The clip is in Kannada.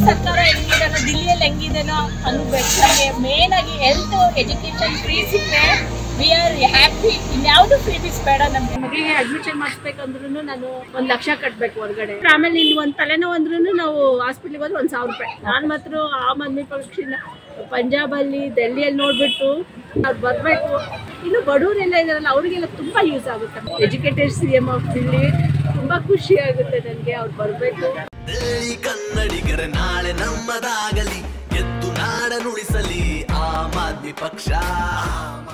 ಸರ್ಕಾರ ಹೆಂಗಿದೆನೋ ದಿಲ್ಲಿಯಲ್ಲಿ ಹೆಂಗಿದೆನೋ ಅನ್ಬೇಕು ನಮಗೆ ಮೇನ್ ಆಗಿ ಹೆಲ್ತ್ ಎಜುಕೇಶನ್ ಫ್ರೀ ಸಿಕ್ಕರೆ ವಿ ಆರ್ ಹ್ಯಾಪಿ ಇನ್ಯಾವುದು ಫ್ರೀ ಬೀಸ್ ಬೇಡ ನಮ್ಗೆ ಮಗಳಿಗೆ ಅಡ್ಮಿಷನ್ ಮಾಡಿಸ್ಬೇಕಂದ್ರೂ ನಾನು ಒಂದ್ ಲಕ್ಷ ಕಟ್ಬೇಕು ಹೊರಗಡೆ ಆಮೇಲೆ ಇಲ್ಲಿ ಒಂದ್ ತಲೆನೋವು ಅಂದ್ರೂ ನಾವು ಹಾಸ್ಪಿಟ್ಲಿಗೆ ಹೋದ್ರೆ ಒಂದ್ ಸಾವಿರ ರೂಪಾಯಿ ನಾನ್ ಮಾತ್ರ ಆಮ್ ಆದ್ಮಿ ಪಕ್ಷಿನ ಪಂಜಾಬ್ ಅಲ್ಲಿ ಡೆಲ್ಲಿಯಲ್ಲಿ ನೋಡ್ಬಿಟ್ಟು ಅವ್ರು ಬರ್ಬೇಕು ಇನ್ನು ಬಡವರೆಲ್ಲ ಇದಾರಲ್ಲ ಅವರಿಗೆಲ್ಲ ತುಂಬಾ ಯೂಸ್ ಆಗುತ್ತೆ educated C M of Delhi ತುಂಬಾ ಖುಷಿ ಆಗುತ್ತೆ ನನಗೆ ಅವ್ರು ಬರಬೇಕು ದಿಲ್ಲಿ ಕನ್ನಡಿಗರ ನಾಳೆ ನಮ್ಮದಾಗಲಿ ಎದ್ದು ನಾಡನುಳಿಸಲಿ ಆಮ್ ಆದ್ಮಿ ಪಕ್ಷ